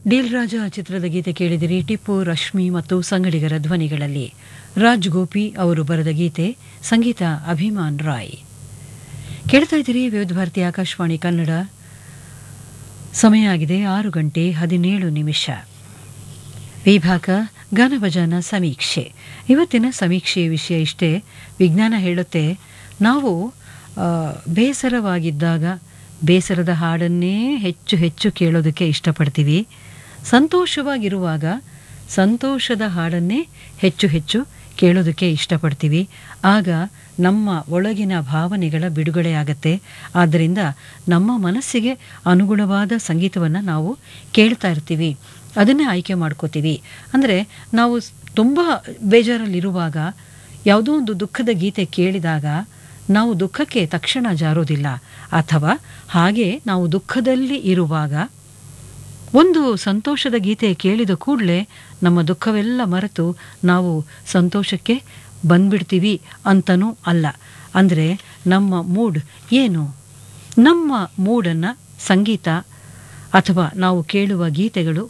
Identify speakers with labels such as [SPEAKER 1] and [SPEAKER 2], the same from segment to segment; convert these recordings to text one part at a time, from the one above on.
[SPEAKER 1] deal ರಾಜ ಚಿತ್ರದ ಗೀತೆ ಕೇಳಿದಿರಿ ಟಿಪ್ಪು ರಶ್ಮಿ ಮತ್ತು ಸಂಗಡಿಗರ ಧ್ವನಿಗಳಲ್ಲಿ ರಾಜ್ ಗೋಪಿ ಅವರು ಬರೆದ ಗೀತೆ ಸಂಗೀತ ಅಭಿಮಾನ್ ರಾಯ್ ಕೇಳ್ತಾ ಇದ್ದೀರಿ ವಿವಿಧ ಭಾರತಿ ಆಕಾಶವಾಣಿ ಕನ್ನಡ ಸಮಯ ಆಗಿದೆ ಆರು ಗಂಟೆ ಹದಿನೇಳು ನಿಮಿಷ ವಿಭಾಗ ಗಾನಭಜನ ಸಮೀಕ್ಷೆ ಇವತ್ತಿನ ಸಮೀಕ್ಷೆಯ ವಿಷಯ ಇಷ್ಟೇ ವಿಜ್ಞಾನ ಹೇಳುತ್ತೆ ನಾವು ಆ, ಬೇಸರವಾಗಿದ್ದಾಗ ಬೇಸರದ ಹಾಡನ್ನೇ ಹೆಚ್ಚು ಹೆಚ್ಚು ಕೇಳೋದಕ್ಕೆ ಇಷ್ಟಪಡ್ತೀವಿ ಸಂತೋಷವಾಗಿರುವಾಗ ಸಂತೋಷದ ಹಾಡನ್ನೇ ಹೆಚ್ಚು ಹೆಚ್ಚು ಕೇಳೋದಕ್ಕೆ ಇಷ್ಟಪಡ್ತೀವಿ ಆಗ ನಮ್ಮ ಒಳಗಿನ ಭಾವನೆಗಳ ಬಿಡುಗಡೆ ಆಗತ್ತೆ ಆದ್ದರಿಂದ ನಮ್ಮ ಮನಸ್ಸಿಗೆ ಅನುಗುಣವಾದ ಸಂಗೀತವನ್ನು ನಾವು ಕೇಳ್ತಾ ಇರ್ತೀವಿ ಅದನ್ನೇ ಆಯ್ಕೆ ಮಾಡ್ಕೋತೀವಿ ಅಂದರೆ ನಾವು ತುಂಬ ಬೇಜಾರಲ್ಲಿರುವಾಗ ಯಾವುದೋ ಒಂದು ದುಃಖದ ಗೀತೆ ಕೇಳಿದಾಗ ನಾವು ದುಃಖಕ್ಕೆ ತಕ್ಷಣ ಜಾರೋದಿಲ್ಲ ಅಥವಾ ಹಾಗೆ ನಾವು ದುಃಖದಲ್ಲಿ ಇರುವಾಗ ಒಂದು ಸಂತೋಷದ ಗೀತೆ ಕೇಳಿದ ಕೂಡಲೇ ನಮ್ಮ ದುಃಖವೆಲ್ಲ ಮರೆತು ನಾವು ಸಂತೋಷಕ್ಕೆ ಬಂದ್ಬಿಡ್ತೀವಿ ಅಂತನೂ ಅಲ್ಲ ಅಂದರೆ ನಮ್ಮ ಮೂಡ್ ಏನು ನಮ್ಮ ಮೂಡನ್ನು ಸಂಗೀತ ಅಥವಾ ನಾವು ಕೇಳುವ ಗೀತೆಗಳು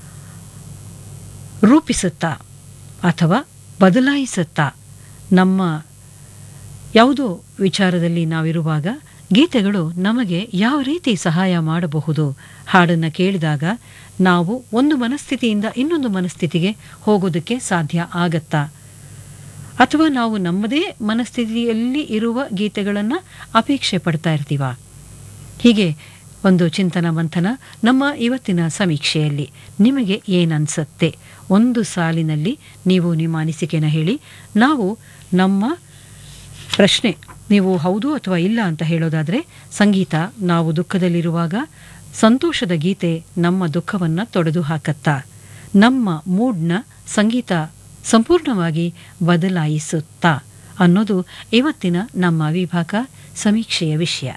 [SPEAKER 1] ರೂಪಿಸುತ್ತಾ ಅಥವಾ ಬದಲಾಯಿಸುತ್ತಾ ನಮ್ಮ ಯಾವುದೋ ವಿಚಾರದಲ್ಲಿ ನಾವಿರುವಾಗ ಗೀತೆಗಳು ನಮಗೆ ಯಾವ ರೀತಿ ಸಹಾಯ ಮಾಡಬಹುದು ಹಾಡನ್ನು ಕೇಳಿದಾಗ ನಾವು ಒಂದು ಮನಸ್ಥಿತಿಯಿಂದ ಇನ್ನೊಂದು ಮನಸ್ಥಿತಿಗೆ ಹೋಗೋದಕ್ಕೆ ಸಾಧ್ಯ ಆಗತ್ತಾ ಅಥವಾ ನಾವು ನಮ್ಮದೇ ಮನಸ್ಥಿತಿಯಲ್ಲಿ ಇರುವ ಗೀತೆಗಳನ್ನು ಅಪೇಕ್ಷೆ ಪಡ್ತಾ ಇರ್ತೀವ ಹೀಗೆ ಒಂದು ಚಿಂತನ ಮಂಥನ ನಮ್ಮ ಇವತ್ತಿನ ಸಮೀಕ್ಷೆಯಲ್ಲಿ ನಿಮಗೆ ಏನನ್ಸುತ್ತೆ ಒಂದು ಸಾಲಿನಲ್ಲಿ ನೀವು ನಿಮ್ಮ ಅನಿಸಿಕೆನ ಹೇಳಿ ನಾವು ನಮ್ಮ ಪ್ರಶ್ನೆ ನೀವು ಹೌದು ಅಥವಾ ಇಲ್ಲ ಅಂತ ಹೇಳೋದಾದರೆ ಸಂಗೀತ ನಾವು ದುಃಖದಲ್ಲಿರುವಾಗ ಸಂತೋಷದ ಗೀತೆ ನಮ್ಮ ದುಃಖವನ್ನು ತೊಡೆದು ಹಾಕತ್ತಾ ನಮ್ಮ ಮೂಡ್ನ ಸಂಗೀತ ಸಂಪೂರ್ಣವಾಗಿ ಬದಲಾಯಿಸುತ್ತಾ ಅನ್ನೋದು ಇವತ್ತಿನ ನಮ್ಮ ವಿಭಾಗ ಸಮೀಕ್ಷೆಯ ವಿಷಯ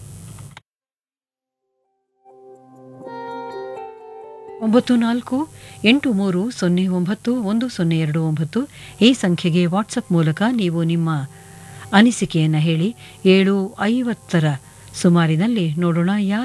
[SPEAKER 1] ಒಂಬತ್ತು ನಾಲ್ಕು ಎಂಟು ಮೂರು ಸೊನ್ನೆ ಒಂಬತ್ತು ಒಂದು ಸೊನ್ನೆ ಎರಡು ಒಂಬತ್ತು ಈ ಸಂಖ್ಯೆಗೆ ವಾಟ್ಸಪ್ ಮೂಲಕ ನೀವು ನಿಮ್ಮ ಅನಿಸಿಕೆಯನ್ನು ಹೇಳಿ ಏಳು ಐವತ್ತರ ಸುಮಾರಿನಲ್ಲಿ ನೋಡೋಣ ಯಾರು